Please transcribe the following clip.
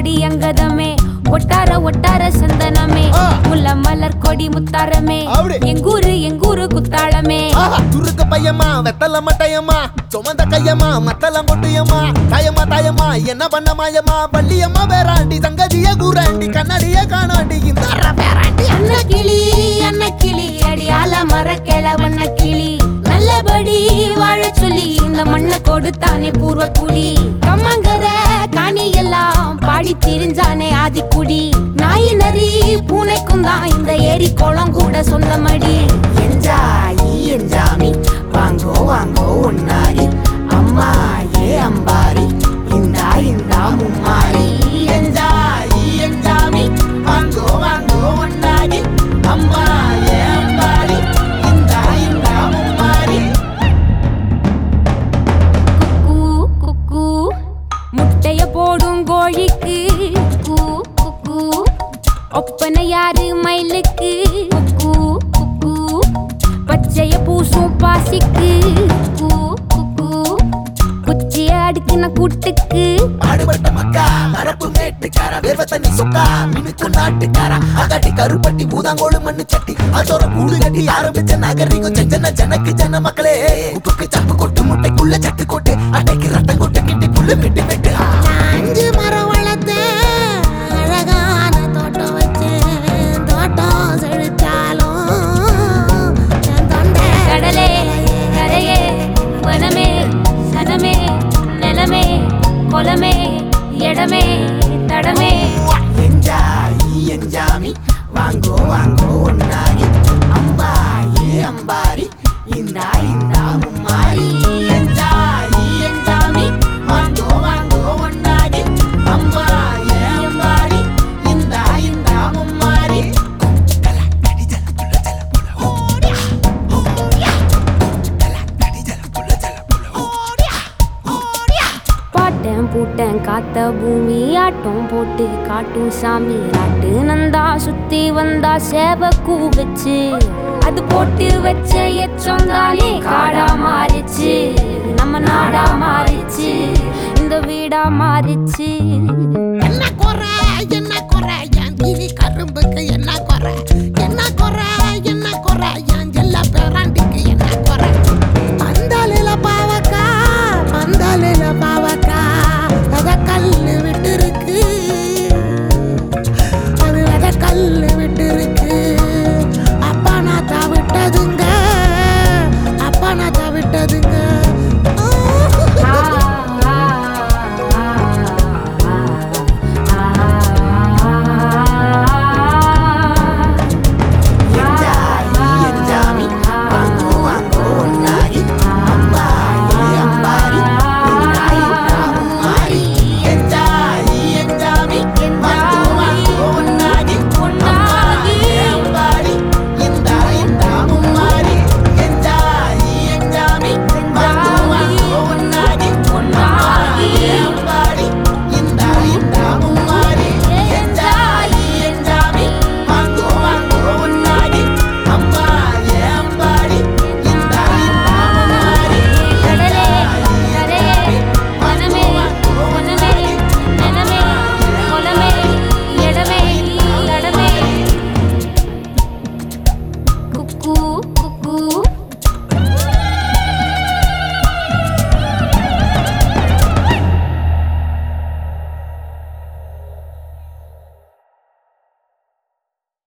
அடி அங்கதமே ஒட்டார ஒட்டார சந்தனமே ஆ. முல்ல மலர் கொடி முத்தாரமே அப்படி. எங்கூரு எங்கூரு குத்தாளமே ஆஹா, துருக்கு பையம்மா வெத்தல மட்டையம்மா சுமந்த கையம்மா மத்தலம் கொட்டியம்மா தாயம்மா தாயம்மா என்ன பண்ண மாயம்மா பள்ளியம்மா வேறாண்டி சங்கதிய கூறாண்டி கண்ணாடிய காணாண்டி இந்த பேராண்டி அன்ன கிளி அன்ன கிளி அடியால மர கிழவண்ண கிளி நல்லபடி வாழ சொல்லி இந்த மண்ணை கொடுத்தானே பூர்வ குடி கம்மங்கர காணி எல்லாம் பாடி திரிஞ்சானே ஆதிக்குடி நாய் நரி பூனைக்கும் தான் இந்த ஏரி குளம் கூட சொந்தமடி என்ஜாயி என்ஜாமி வாங்கோ வாங்கோ ஒன்னாரி அம்மா ஏ அம்பாரி இந்தா இந்தா மும்மாரி என்ஜாயி என்ஜாமி வாங்கோ வாங்கோ ஒன்னாரி அம்மா ஏ அம்பாரி இந்தா இந்தா மும்மாரி குக்கூ குக்கூ முட்டைய போடும் கோழிக்கு குக்கூ குக்கூ ஒப்பனை யாரு மயிலுக்கு குக்கூ குக்கூ பச்சைய பூசும் பாசிக்கு குக்கூ குக்கூ குச்சிய அடுக்கின கூட்டுக்கு ஆடுபட்ட மக்கா மரப்பு மேட்டுக்கார வேர்வ தண்ணி சொக்கா மினுக்கு நாட்டுக்கார அகாட்டி கருப்பட்டி பூதாங்கோடு மண்ணு சட்டி அதோட கூடு கட்டி ஆரம்பிச்ச நாகரிகம் செஞ்சன ஜனக்கு ஜன மக்களே உப்புக்கு சப்பு கொட்டு முட்டைக்குள்ள சட்டு கொட்டு அட்டைக்கு ரத்தம் கொட்டு கிட்டி புல்லு வெட்டி வெட்டு அஞ்சு மரம் வளர்த்தேன் அழகான தோட்டம் வச்சேன் தோட்டம் செழிச்சாலும் என் தொண்டை கடலே கரையே வனமே சனமே நிலமே குலமே இடமே தடமே என்ஜாயி என்ஜாமி வாங்கோ வாங்கோ ஒன்னாரி அம்பா ஏ அம்பாரி இந்தா இந்தா மும்மாரி என்ஜாயி என்ஜாமி வாங்கோ வாங்கோ ஒன்னாரி அம்பா ஏ அம்பாரி இந்தா இந்தா மும்மாரி பாட்டன் பூட்டன் காத்த பூமி ஆட்டம் போட்டு காட்டும் சாமி நாட்டு நந்தா சுத்தி வந்தா சேவ கூ வச்சு அது போட்டு வச்ச எச்சந்தாலே காடா